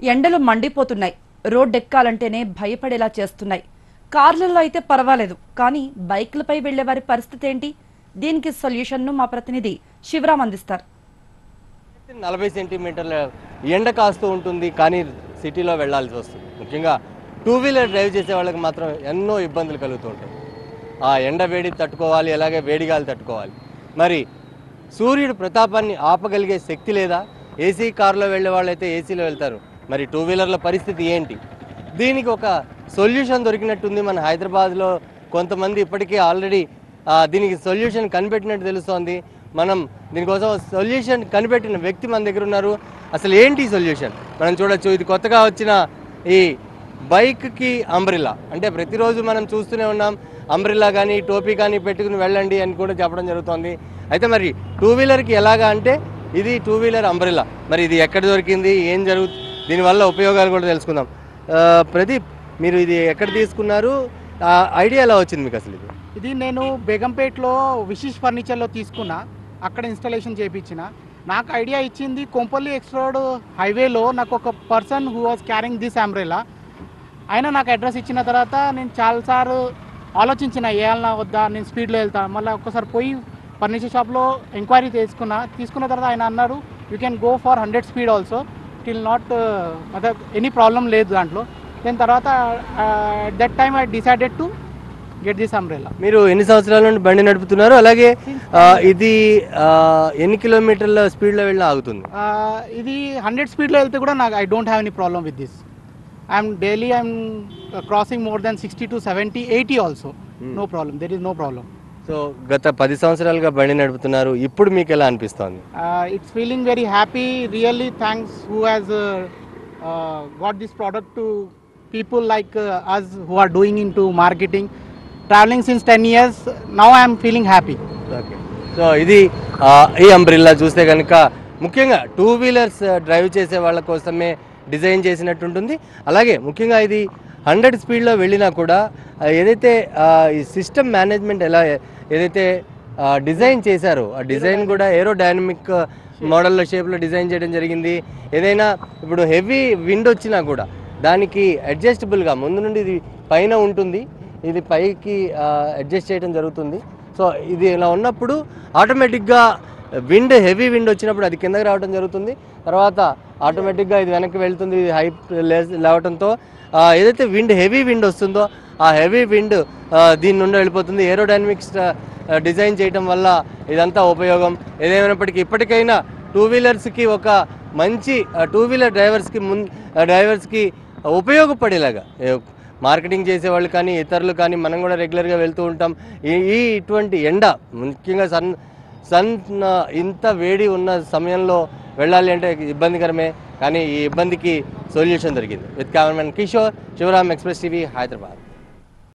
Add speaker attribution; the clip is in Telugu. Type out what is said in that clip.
Speaker 1: ఎండలు మండిపోతున్నాయి రోడ్డెక్కాలంటేనే భయపడేలా చేస్తున్నాయి కార్లలో అయితే పర్వాలేదు కానీ బైక్లపై వెళ్లే వారి పరిస్థితి ఏంటి దీనికి సొల్యూషన్ను మా ప్రతినిధి శివరాం అందిస్తారు
Speaker 2: నలభై సెంటీమీటర్ల ఎండ కాస్తూ ఉంటుంది కానీ సిటీలో వెళ్ళాల్సి వస్తుంది ముఖ్యంగా టూ వీలర్ డ్రైవ్ చేసే వాళ్ళకి మాత్రం ఎన్నో ఇబ్బందులు కలుగుతూ ఉంటాయి ఆ ఎండ వేడి తట్టుకోవాలి అలాగే వేడిగాలు తట్టుకోవాలి మరి సూర్యుడు ప్రతాపాన్ని ఆపగలిగే శక్తి లేదా ఏసీ కారులో వెళ్ళే వాళ్ళైతే ఏసీలో వెళ్తారు మరి టూ వీలర్ల పరిస్థితి ఏంటి దీనికి ఒక సొల్యూషన్ దొరికినట్టుంది మన హైదరాబాద్లో కొంతమంది ఇప్పటికీ ఆల్రెడీ దీనికి సొల్యూషన్ కనిపెట్టినట్టు తెలుస్తోంది మనం దీనికోసం సొల్యూషన్ కనిపెట్టిన వ్యక్తి మన దగ్గర ఉన్నారు అసలు ఏంటి సొల్యూషన్ మనం చూడొచ్చు ఇది కొత్తగా వచ్చిన ఈ బైక్కి అంబ్రిల్లా అంటే ప్రతిరోజు మనం చూస్తూనే ఉన్నాం అంబ్రిల్లా కానీ టోపీ కానీ పెట్టుకుని వెళ్ళండి అని కూడా చెప్పడం జరుగుతోంది అయితే మరి టూ వీలర్కి ఎలాగా అంటే ఇది టూ వీలర్ అంబ్రిల్లా మరి ఇది ఎక్కడ దొరికింది ఏం జరుగు దీనివల్ల ఉపయోగాలు కూడా తెలుసుకుందాం ఆ, ప్రదీప్ మీరు ఇది ఎక్కడ తీసుకున్నారు ఆ ఐడియా ఎలా వచ్చింది మీకు అసలు ఇది
Speaker 3: ఇది నేను బేగంపేట్లో విశిష్ ఫర్నిచర్లో తీసుకున్నా అక్కడ ఇన్స్టాలేషన్ చేయించిన నాకు ఐడియా ఇచ్చింది కొంపల్లి ఎక్స్ రోడ్ హైవేలో నాకు ఒక person who was carrying this umbrella ఆయన నాకు అడ్రస్ ఇచ్చిన తర్వాత నేను చాలాసార్లు ఆలోచించిన వేయాలన్నా వద్దా నేను స్పీడ్లో వెళ్తా మళ్ళీ ఒక్కసారి పోయి ఫర్నిచర్ షాప్లో ఎంక్వైరీ తీసుకున్నా తీసుకున్న తర్వాత ఆయన అన్నారు you can go for hundred speed also till not మతలబ్ ఎనీ ప్రాబ్లం లేదు దాంట్లో దాని తర్వాత that time I decided to get this umbrella
Speaker 2: మీరు ఎన్ని సంవత్సరాల నుండి బండి నడుపుతున్నారు అలాగే ఆ, ఇది ఆ, ఎన్ని కిలోమీటర్ల స్పీడ్లో వెళ్ళినా ఆగుతుంది
Speaker 3: ఆ, ఇది హండ్రెడ్ స్పీడ్లో వెళ్తే కూడా నాకు I don't have any problem with this I'm daily I'm crossing more than sixty to seventy eighty also no problem there is no problem
Speaker 2: so గత పది సంవత్సరాలుగా బండి నడుపుతున్నారు ఇప్పుడు మీకు ఎలా అనిపిస్తోంది
Speaker 3: it's feeling very happy really thanks who has got this product to people like us who are doing in to marketing travelling since ten years now I'm feeling happy
Speaker 2: okay so ఇది ఆ, ఈ అంబ్రిల్లా చూస్తే కనుక ముఖ్యంగా టూ వీలర్స్ డ్రైవ్ చేసే వాళ్ళ కోసమే డిజైన్ చేసినట్టు ఉంటుంది అలాగే ముఖ్యంగా ఇది హండ్రెడ్ స్పీడ్లో వెళ్ళినా కూడా ఆ, ఏదైతే ఆ, ఈ సిస్టమ్ మేనేజ్మెంట్ ఎలా ఏదైతే ఆ, డిజైన్ చేశారో ఆ డిజైన్ కూడా ఏరో డైనమిక్ మోడల్లో షేప్లో డిజైన్ చేయడం జరిగింది ఏదైనా ఇప్పుడు హెవీ విండ్ వచ్చినా కూడా దానికి అడ్జస్టబుల్గా ముందు నుండి ఇది పైన ఉంటుంది ఇది పైకి అడ్జస్ట్ చేయడం జరుగుతుంది సో ఇది ఇలా ఉన్నప్పుడు ఆటోమేటిక్గా విండ్ హెవీ విండ్ వచ్చినప్పుడు అది కిందకి రావడం జరుగుతుంది తర్వాత ఆటోమేటిక్గా ఇది వెనక్కి వెళ్తుంది ఇది హై లేవటంతో ఆ, ఏదైతే విండ్ హెవీ విండ్ వస్తుందో ఆ హెవీ విండ్ దీని నుండి వెళ్ళిపోతుంది ఏరోడైనమిక్స్ డిజైన్ చేయడం వల్ల ఇదంతా ఉపయోగం ఏదేమైనప్పటికీ ఇప్పటికైనా టూ వీలర్స్కి ఒక మంచి టూ వీలర్ డ్రైవర్స్కి మున్ డ్రైవర్స్కి ఉపయోగపడేలాగా ఏ- మార్కెటింగ్ చేసేవాళ్ళు కానీ ఇతరులు కానీ మనం కూడా రెగ్యులర్గా వెళ్తూ ఉంటాం ఈ ఈ ఇటువంటి ఎండ ముఖ్యంగా సన్ సన్ ఆ, ఇంత వేడి ఉన్న సమయంలో వెళ్ళాలి అంటే ఇబ్బందికరమే కానీ ఈ ఇబ్బందికి సొల్యూషన్ దొరికింది with cameraman Kishore Shivaram Express TV Hyderabad